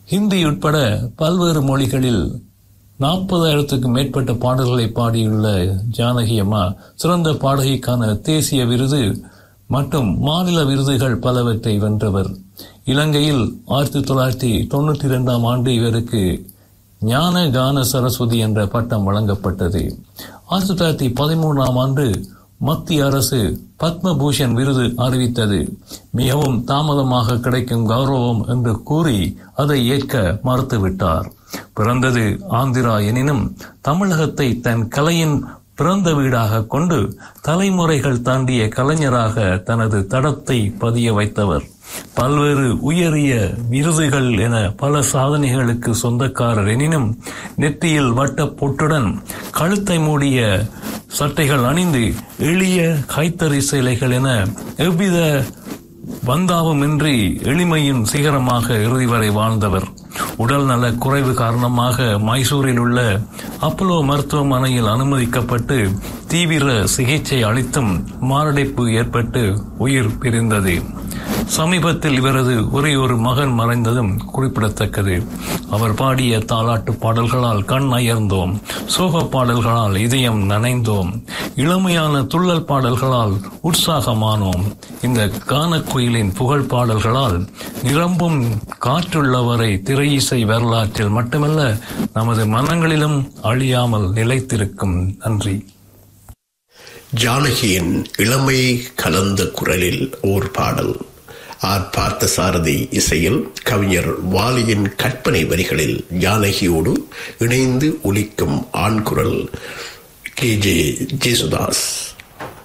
ஹிந்தி உட்பட பல்வேறு மொழிகளில் நாற்பதாயிரத்துக்கும் மேற்பட்ட பாடல்களை பாடியுள்ள ஜானகி அம்மா சிறந்த பாடகிக்கான தேசிய விருது மற்றும் மாநில விருதுகள் பலவற்றை வென்றவர் இலங்கையில் ஆயிரத்தி தொள்ளாயிரத்தி தொண்ணூற்றி இரண்டாம் ஆண்டு இவருக்கு ஞான கான சரஸ்வதி என்ற பட்டம் வழங்கப்பட்டது ஆயிரத்தி தொள்ளாயிரத்தி பதிமூன்றாம் ஆண்டு மத்திய அரசு பத்மபூஷன் விருது அறிவித்தது மிகவும் தாமதமாக கிடைக்கும் கௌரவம் என்று கூறி அதை ஏற்க மறுத்துவிட்டார் பிறந்தது ஆந்திரா எனினும் தமிழகத்தை தன் கலையின் பிறந்த வீடாக கொண்டு தலைமுறைகள் தாண்டிய கலைஞராக தனது தடத்தை பதிய வைத்தவர் பல்வேறு உயரிய விருதுகள் என பல சாதனைகளுக்கு சொந்தக்காரர் எனினும் நெற்றியில் வட்ட பொட்டுடன் கழுத்தை மூடிய சட்டைகள் அணிந்து எளிய கைத்தறி சேலைகள் என எவ்வித வந்தாவுமின்றி எளிமையின் சிகரமாக இறுதி வரை வாழ்ந்தவர் உடல் நல குறைவு காரணமாக மைசூரில் உள்ள அப்பலோ மருத்துவமனையில் அனுமதிக்கப்பட்டு தீவிர சிகிச்சை அளித்தும் மாரடைப்பு ஏற்பட்டு உயிர் பிரிந்தது சமீபத்தில் இவரது ஒரே ஒரு மகன் மறைந்ததும் குறிப்பிடத்தக்கது அவர் பாடிய தாலாட்டு பாடல்களால் கண் அயர்ந்தோம் சோக பாடல்களால் இதயம் நனைந்தோம் இளமையான துள்ளல் பாடல்களால் உற்சாகமானோம் இந்த கானக்குயிலின் புகழ் பாடல்களால் நிரம்பும் காற்றுள்ளவரை திரையிசை வரலாற்றில் மட்டுமல்ல நமது மனங்களிலும் அழியாமல் நிலைத்திருக்கும் நன்றி ஜானகியின் இளமை கலந்த குரலில் ஓர் பாடல் ஆர் பார்த்த சாரதி இசையில் கவிஞர் வாலியின் கற்பனை வரிகளில் ஜானகியோடு இணைந்து ஒலிக்கும் ஆண் குரல் கே ஜே ஜேசுதாஸ்